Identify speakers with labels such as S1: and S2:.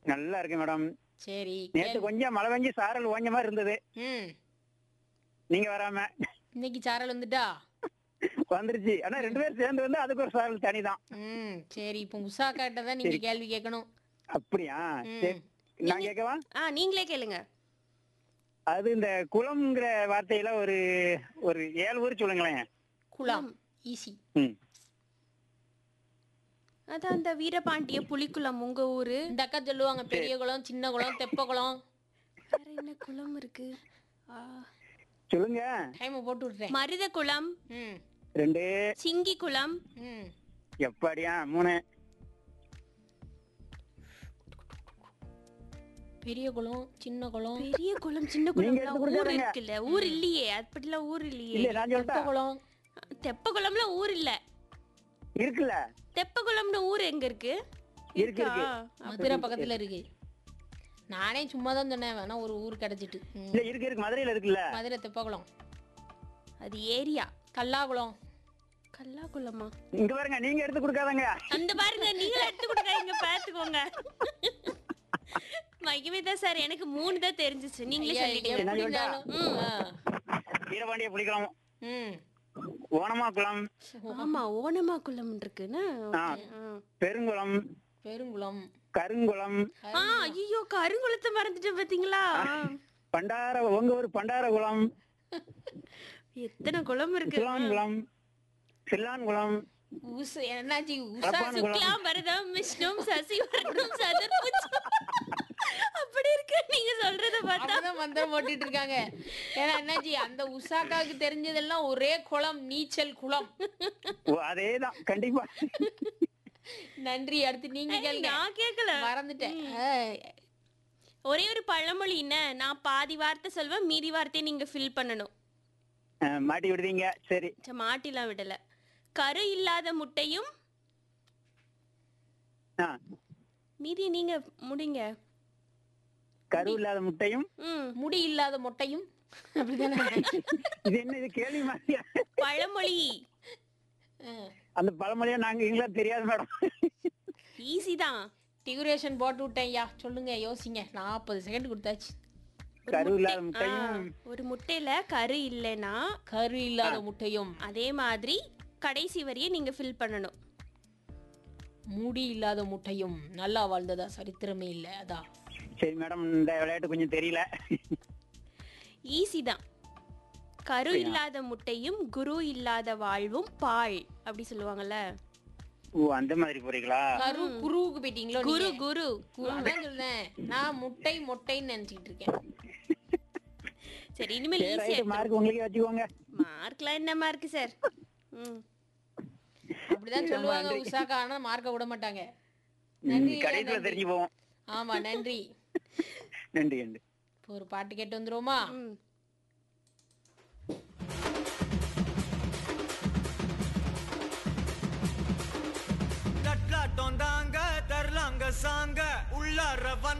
S1: நல்லா இருக்கு மேடம்
S2: சரி
S1: நேத்து கொஞ்சம் மழை பெஞ்சு சாரல் ஓஞ்ச மாதிரி இருந்தது
S2: ம்
S1: நீங்க வராம
S2: இன்னைக்கு சாரல் வந்துட்டா
S1: வந்துருச்சு ஆனா ரெண்டு பேரும் சேர்ந்து வந்து அதுக்கு ஒரு சாரல் தனிதான்
S2: ம் சரி இப்போ உஷா காட்ட தான் நீங்க கேள்வி கேட்கணும்
S1: அப்படியா சரி நான் கேட்கவா
S3: ஆ நீங்களே கேளுங்க
S1: அது இந்த குளம்ங்கிற வார்த்தையில ஒரு ஒரு ஏழு ஊர் சொல்லுங்களேன்
S2: குளம் ஈஸி
S1: ம்
S3: அதான் அந்த வீரபாண்டிய புலிக்குளம் உங்க ஊரு
S2: இந்த அக்கா சொல்லுவாங்க பெரிய குளம் சின்ன குளம் தெப்ப குளம்
S3: வேற என்ன குளம் இருக்கு ஆ,
S1: சொல்லுங்க
S2: டைம் போட்டு விட்டுறேன்
S3: மருத குளம்
S2: ம்
S1: ரெண்டு
S3: சிங்கி குளம்
S2: ம்
S1: எப்படியா மூணு
S2: பெரிய குளம் சின்ன குளம்
S3: பெரிய குளம் சின்ன
S1: நீங்க
S3: குளம்லாம்
S1: எடுத்து
S3: ஊர்
S1: கொடுக்காதீங்க.
S3: இருக்குல்ல ஊர் இல்லையே அப்படிலாம் ஊர் இல்லையே
S1: இல்ல நான்
S2: தெப்ப
S1: சொல்லிட்டேன்
S2: குளம்
S3: தெப்ப குளம்ல ஊர் இல்ல
S1: இருக்குல்ல
S3: தெப்ப குளம்னு ஊர் எங்க இருக்கு
S1: இருக்கு,
S3: இருக்கா?
S2: மதுரை பக்கத்துல இருக்கு நானே சும்மா தான் சொன்னேன் வேணா ஒரு ஊர் கிடைச்சிட்டு ம்.
S1: இல்ல இருக்கு இருக்கு மதுரையில இருக்குல்ல
S2: மதுரை தெப்பகுளம்
S3: அது ஏரியா
S2: கல்லாகுளம்
S3: கல்லா குளமா
S1: இங்க பாருங்க நீங்க எடுத்து கொடுக்காதங்க
S3: அந்த பாருங்க நீங்களே எடுத்து கொடுங்க இங்க பாத்துக்கோங்க மகிமிதா சார் எனக்கு மூணு தான் தெரிஞ்சிச்சு நீங்களே
S2: ஐயா,
S3: சொல்லிட்டீங்க
S2: எப்படி இருந்தாலும் ஆ.
S1: வீரபாண்டிய புலிக்குளம்
S2: ம்
S1: ஓனமா குளம்
S3: ஆமா ஓனமா குளம் இருக்குன்னா
S1: ஆ.
S3: ஆ.
S1: பெருங்குளம்
S2: பெருங்குளம்
S1: கருங்குளம்
S3: ஆ ஐயோ கருங்குளத்தை மறந்துட்டேன் பாத்தீங்களா
S1: பண்டார உங்க ஊர் பண்டார குளம்
S3: எத்தனை குளம் இருக்கு
S1: சிலான் குளம் சில்லான் குளம்
S2: உஸ் என்னாச்சு உஷா
S1: கலப்பான் குளம்
S3: சுக்லாம் பரதம் விஷ்ணும் சசி வர்ணம் சதுர்புஜம் அப்படி இருக்கு நீங்க சொல்றத பார்த்தா
S2: அப்படிதான் மந்திரம் போட்டுட்டு இருக்காங்க ஏன்னா என்னாச்சு அந்த உஷாக்காவுக்கு தெரிஞ்சதெல்லாம் ஒரே குளம் நீச்சல் குளம்
S1: ஓ, அதேதான் கண்டிப்பா
S2: நன்றி அடுத்து நீங்க கேளுங்க
S3: நான் கேட்கல
S2: மறந்துட்டேன் ஆ,
S3: ஒரே ஒரு பழமொழி என்ன நான் பாதி வார்த்தை சொல்வேன் மீதி வார்த்தையை நீங்க ஃபில் பண்ணணும்
S1: அஹ், மாட்டி விடுதீங்க சரி
S3: சே, மாட்டிலாம் விடல கரு இல்லாத முட்டையும்
S1: ஆ,
S3: மீதி நீங்க முடிங்க
S1: கரு இல்லாத முட்டையும்
S3: ம்
S2: முடி இல்லாத மொட்டையும் அப்படிதானே
S1: இது என்ன இது கேள்வி மாதிரியா
S3: பழமொழி
S2: ஆ,
S1: அந்த பழமொழியா நாங்க எங்களா தெரியாது மேடம்
S3: ஈஸி தான்
S2: டிகுரேஷன் போட்டு விட்டேன் ஐயா சொல்லுங்க யோசிங்க நாற்பது செகண்ட் கொடுத்தாச்சு
S1: கரு இல்லாத
S3: ஆ,
S1: முட்டையும்
S3: ஒரு முட்டையில கரு இல்லைன்னா
S2: கரு இல்லாத முட்டையும்
S3: அதே மாதிரி கடைசி வரியை நீங்க ஃபில் பண்ணணும்
S2: முடி இல்லாத முட்டையும் நல்லா வாழ்ந்ததா சரித்திரமே இல்லை அதான்
S1: சரி மேடம் இந்த விளையாட்டு கொஞ்சம் தெரியல
S3: ஈஸி தான் கரு இல்லாத முட்டையும் குரு இல்லாத வாழ்வும் பால் அப்படி சொல்லுவாங்கல்ல
S1: ஓ அந்த மாதிரி போறீங்களா
S2: கரு குருவுக்கு போயிட்டீங்களோ
S3: குரு
S2: நீங்க?
S3: குரு
S2: கு- அதான் சொல்றேன் நான் முட்டை மொட்டைன்னு நினைச்சிட்டு இருக்கேன்
S3: சரி இனிமேல்
S1: சரி
S3: ஈஸியா
S1: ரைட்டு மார்க் உங்களுக்கு வச்சுக்கோங்க
S3: மார்க்லாம் என்ன மார்க் சார் ம்
S2: அப்படிதான் சொல்லுவாங்க உஷாக்கா ஆனா மார்க்க விட மாட்டாங்க
S1: ம், கடைசியில தெரிஞ்சு போவோம்
S2: ஆமா நன்றி
S1: நன்றி நன்றி
S2: இப்போ ஒரு பாட்டு கேட்டு வந்துருவோமா
S3: ம்
S4: தட்லாட்டம் தாங்க தரலாங்க சாங்க உள்ளார வந்து